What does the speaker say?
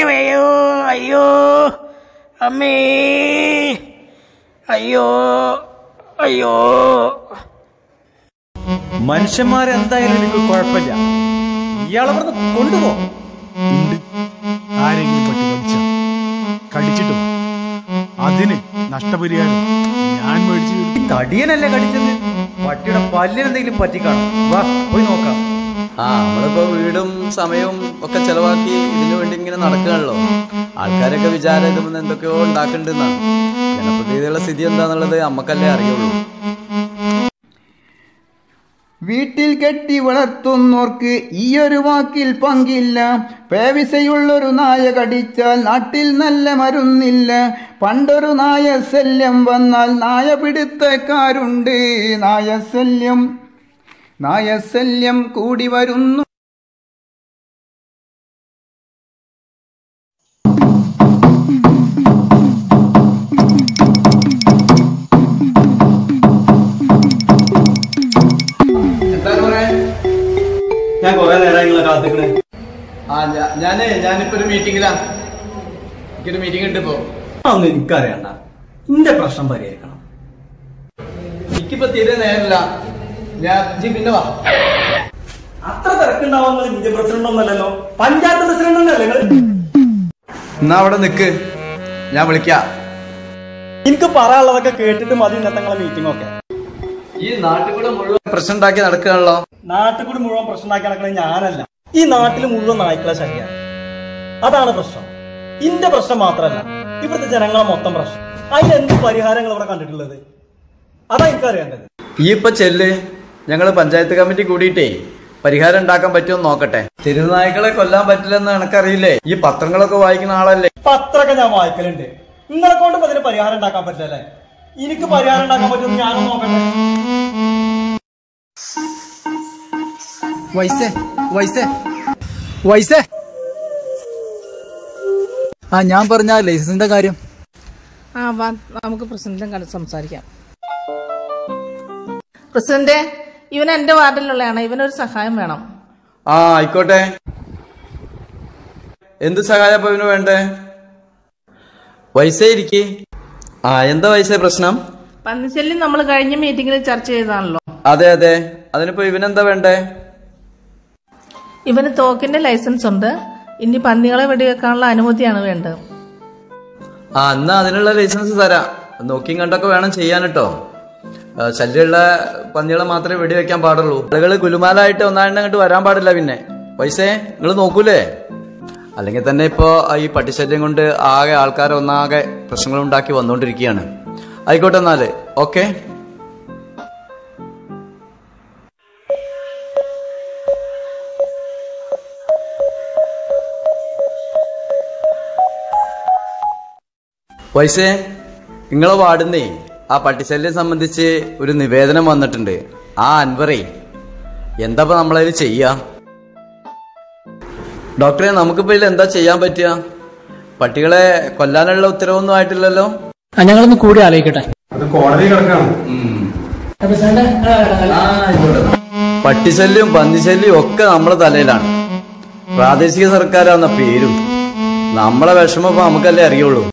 അയ്യോ അയ്യോ അമ്മേ അയ്യോ അയ്യോ മനുഷ്യന്മാരെന്തായാലും എനിക്ക് കുഴപ്പമില്ല ഇയാളെ പറഞ്ഞ് കൊണ്ടുപോ ഉണ്ട് ആരെങ്കിലും പറ്റി കടിച്ച കടിച്ചിട്ടും അതിന് നഷ്ടപരിഹാരം ഞാൻ മേടിച്ചു തരും. ഈ തടിയനല്ലേ കടിച്ചത് പട്ടിയുടെ പല്ലിനെന്തെങ്കിലും പറ്റിക്കാണോ വാ പോയി നോക്കാം ആ നമ്മളിപ്പോ വീടും സമയവും ഒക്കെ ചെലവാക്കി ഇതിനു വേണ്ടി ഇങ്ങനെ നടക്കുകയാണല്ലോ ആൾക്കാരൊക്കെ വിചാരം ഇതുമെന്ന് എന്തൊക്കെയോ ഉണ്ടാക്കണ്ടെന്നാണ് ജനപ്രതിനിധികളുടെ സ്ഥിതി എന്താന്നുള്ളത് അമ്മക്കല്ലേ അറിയുള്ളൂ വീട്ടിൽ കെട്ടി വളർത്തുന്നോർക്ക് ഈയൊരു വാക്കിൽ പങ്കില്ല പേവിസയുള്ളൊരു നായ കടിച്ചാൽ നാട്ടിൽ നല്ല മരുന്നില്ല പണ്ടൊരു നായ ശല്യം വന്നാൽ നായ പിടുത്തക്കാരുണ്ട് നായ ശല്യം നായ ശല്യം കൂടി വരുന്നു ഞാൻ കുറെ നേരം നിങ്ങളെ കാത്തിക്കണേ ആ ഞാനേ ഞാനിപ്പോ ഒരു മീറ്റിംഗിലാ എനിക്കൊരു മീറ്റിംഗ് ഉണ്ട് ഇപ്പോ ഒന്നും എനിക്കറിയണ്ട നിന്റെ പ്രശ്നം പരിഹരിക്കണം എനിക്കിപ്പോ തീരെ നേരമില്ല ഞാൻ ഇജ്ജ് പിന്നെ വാ അത്ര തിരക്കുണ്ടാവുന്നത് ഇന്ത്യ പ്രസിഡന്റ് ഒന്നല്ലല്ലോ പഞ്ചായത്ത് പ്രസിഡന്റ് ഒന്നല്ലേ നിങ്ങള് എന്നാ അവിടെ നിക്ക് ഞാൻ വിളിക്കാം എനിക്ക് പറയാനുള്ളതൊക്കെ കേട്ടിട്ട് മതി ഇന്നത്തെ നിങ്ങളെ മീറ്റിംഗ് ഒക്കെ ഈ നാട്ടിൽ കൂടെ മുഴുവൻ പ്രശ്നം ഉണ്ടാക്കി നടക്കുകയാണല്ലോ നാട്ടിൽ കൂടി മുഴുവൻ പ്രശ്നം ഉണ്ടാക്കി നടക്കുന്നത് ഞാനല്ല ഈ നാട്ടിൽ മുഴുവൻ നായ്ക്കളെ ശല്യാണ് അതാണ് പ്രശ്നം ഇന്റെ പ്രശ്നം മാത്രമല്ല ഇവിടുത്തെ ജനങ്ങളെ മൊത്തം പ്രശ്നം അതിന് എന്ത് പരിഹാരങ്ങൾ ഇവിടെ കണ്ടിട്ടുള്ളത് അതാ എനിക്കറിയേണ്ടത് ഈ ഇപ്പൊ ചെല്ല് ഞങ്ങള് പഞ്ചായത്ത് കമ്മിറ്റി കൂടിയിട്ടേ പരിഹാരം ഉണ്ടാക്കാൻ പറ്റുമോ നോക്കട്ടെ തെരുവുനായ്ക്കളെ കൊല്ലാൻ പറ്റില്ലെന്ന് എനക്കറിയില്ലേ ഈ പത്രങ്ങളൊക്കെ വായിക്കുന്ന ആളല്ലേ പത്രമൊക്കെ ഞാൻ വായിക്കലുണ്ട് നിങ്ങളെ കൊണ്ട് ഇപ്പൊ ഇതിന് പരിഹാരം ഉണ്ടാക്കാൻ പറ്റില്ലല്ലേ എനിക്ക് പരിഹാരം ഉണ്ടാക്കാൻ പറ്റുമെന്ന് ഞാനും നോക്കട്ടെ വൈസേ വൈസേ വൈസേ ആ ഞാൻ പറഞ്ഞ ലൈസൻസിന്റെ കാര്യം ആ വാ നമുക്ക് പ്രസിഡന്റും കണ്ട് സംസാരിക്കാം പ്രസിഡന്റ് ഇവൻ എന്റെ വാർഡിലുള്ളതാണ് ഇവനൊരു സഹായം വേണം ആ ആയിക്കോട്ടെ എന്ത് സഹായം ഇപ്പൊ ഇവന് വേണ്ടേ വയസ്സേ ഇരിക്കേ ആ എന്താ വയസ്സേ പ്രശ്നം പന്നിശല്യം നമ്മൾ കഴിഞ്ഞ മീറ്റിംഗിൽ ചർച്ച ചെയ്തതാണല്ലോ അതെ അതെ അതിനിപ്പോ ഇവനെന്താ വേണ്ടേ ഇവന് തോക്കിന്റെ ലൈസൻസ് ഉണ്ട് ഇനി പന്നികളെ വെടിവെക്കാനുള്ള അനുമതിയാണ് വേണ്ടത് ആ എന്നാ അതിനുള്ള ലൈസൻസ് തരാം നോക്കിയും കണ്ടൊക്കെ വേണം ചെയ്യാൻ കേട്ടോ ആ, ശല്യമുള്ള പന്നികളെ മാത്രമേ വെടിവെക്കാൻ പാടുള്ളൂ ആളുകൾ കുലുമാലായിട്ട് ഒന്നാണ്ട് അങ്ങോട്ട് വരാൻ പാടില്ല പിന്നെ പൈസേ നിങ്ങൾ നോക്കൂലേ അല്ലെങ്കിൽ തന്നെ ഇപ്പോ ഈ പട്ടിശല്യം കൊണ്ട് ആകെ ആൾക്കാർ ഒന്നാകെ പ്രശ്നങ്ങൾ ഉണ്ടാക്കി വന്നുകൊണ്ടിരിക്കുകയാണ് ആയിക്കോട്ടെ എന്നാല് ഓക്കെ വൈസേ നിങ്ങളെ വാർഡിന്നേ ആ പട്ടിശല്യം സംബന്ധിച്ച് ഒരു നിവേദനം വന്നിട്ടുണ്ട് ആ അൻവറേ എന്താ ഇപ്പൊ നമ്മളതിൽ ചെയ്യാ ഡോക്ടറെ നമുക്കിപ്പോ ഇതിൽ എന്താ ചെയ്യാൻ പറ്റുക പട്ടികളെ കൊല്ലാനുള്ള ഉത്തരവൊന്നും ആയിട്ടില്ലല്ലോ ഞങ്ങളൊന്ന് കൂടി ആലോചിക്കട്ടെ പട്ടിശല്യം പന്നിശല്യം ഒക്കെ നമ്മളെ തലയിലാണ് പ്രാദേശിക സർക്കാരാന്ന പേരും നമ്മളെ വിഷമം ഇപ്പൊ നമുക്കല്ലേ അറിയുള്ളൂ